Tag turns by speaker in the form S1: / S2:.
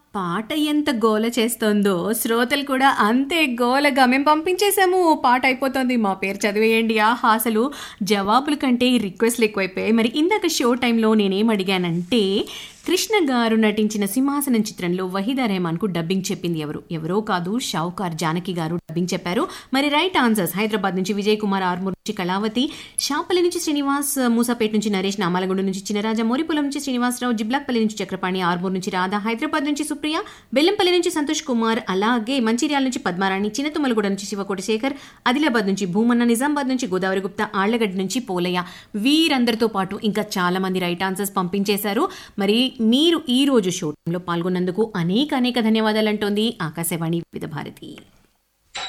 S1: పాట ఎంత గోల చేస్తోందో శ్రోతలు కూడా అంతే గోలగా మేము పంపించేశాము పాట అయిపోతుంది మా పేరు చదివేయండి ఆహా అసలు జవాబుల కంటే రిక్వెస్ట్లు ఎక్కువైపోయాయి మరి ఇందాక షో టైంలో నేనేం అడిగానంటే కృష్ణ గారు నటించిన సింహాసనం చిత్రంలో వహీదా రెహమాన్కు డబ్బింగ్ చెప్పింది ఎవరు ఎవరో కాదు షావుకార్ జానకి గారు డబ్బింగ్ చెప్పారు మరి రైట్ ఆన్సర్స్ హైదరాబాద్ నుంచి విజయ్ కుమార్ ఆర్మూర్ నుంచి కళావతి షాపల్లి నుంచి శ్రీనివాస్ మూసాపేట నుంచి నరేష్ నామాలగూడ నుంచి చిన్నరాజా మోరిపులం నుంచి శ్రీనివాసరావు జిబ్లాక్పల్లి నుంచి చక్రపాణి ఆర్మూర్ నుంచి రాధా హైదరాబాద్ నుంచి సుప్రియ బెల్లంపల్లి నుంచి సంతోష్ కుమార్ అలాగే మంచిర్యాల నుంచి పద్మారాణి చిన్నతుమ్మలగూడ నుంచి శివకోటి శేఖర్ ఆదిలాబాద్ నుంచి భూమన్న నిజామాబాద్ నుంచి గోదావరి గుప్తా ఆళ్లగడ్డ నుంచి పోలయ్య వీరందరితో పాటు ఇంకా చాలా మంది రైట్ ఆన్సర్స్ పంపించేశారు మరి మీరు ఈ రోజు షోలో పాల్గొన్నందుకు అనేక అనేక ధన్యవాదాలు అంటోంది ఆకాశవాణి వివిధ భారతి